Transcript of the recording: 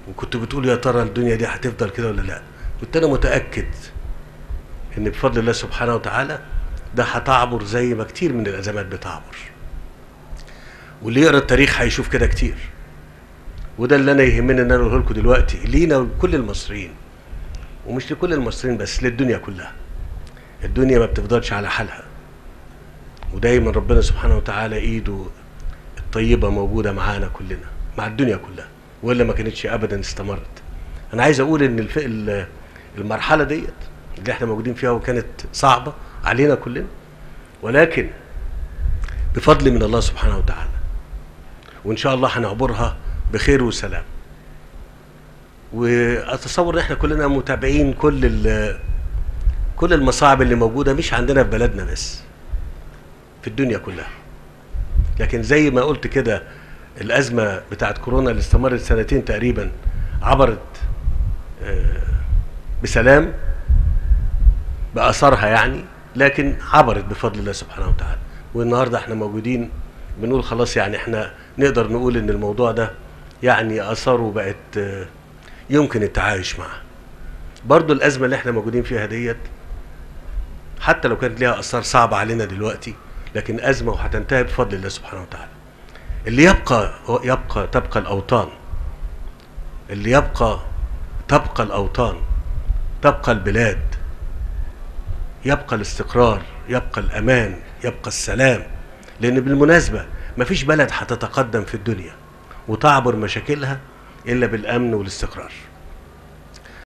وكنت بتقول يا ترى الدنيا دي هتفضل كده ولا لا كنت انا متاكد ان بفضل الله سبحانه وتعالى ده هتعبر زي ما كتير من الازمات بتعبر واللي يقرا التاريخ هيشوف كده كتير وده اللي انا يهمني ان انا اقوله لكم دلوقتي لينا ولكل المصريين ومش لكل المصريين بس للدنيا كلها الدنيا ما بتفضلش على حالها ودايما ربنا سبحانه وتعالى ايده الطيبه موجوده معانا كلنا مع الدنيا كلها والا ما كانتش ابدا استمرت انا عايز اقول ان الف... ال- المرحله ديت اللي احنا موجودين فيها وكانت صعبه علينا كلنا ولكن بفضل من الله سبحانه وتعالى وان شاء الله هنعبرها بخير وسلام واتصور ان احنا كلنا متابعين كل ال- كل المصاعب اللي موجوده مش عندنا في بلدنا بس في الدنيا كلها لكن زي ما قلت كده الازمه بتاعت كورونا اللي استمرت سنتين تقريبا عبرت آه، بسلام باثارها يعني لكن عبرت بفضل الله سبحانه وتعالى والنهارده احنا موجودين بنقول خلاص يعني احنا نقدر نقول ان الموضوع ده يعني اثاره بقت آه، يمكن التعايش معها برضو الازمه اللي احنا موجودين فيها ديت حتى لو كانت ليها اثار صعبه علينا دلوقتي لكن ازمه وهتنتهي بفضل الله سبحانه وتعالى اللي يبقى هو يبقى تبقى الاوطان اللي يبقى تبقى الاوطان تبقى البلاد يبقى الاستقرار يبقى الامان يبقى السلام لان بالمناسبه مفيش بلد هتتقدم في الدنيا وتعبر مشاكلها الا بالامن والاستقرار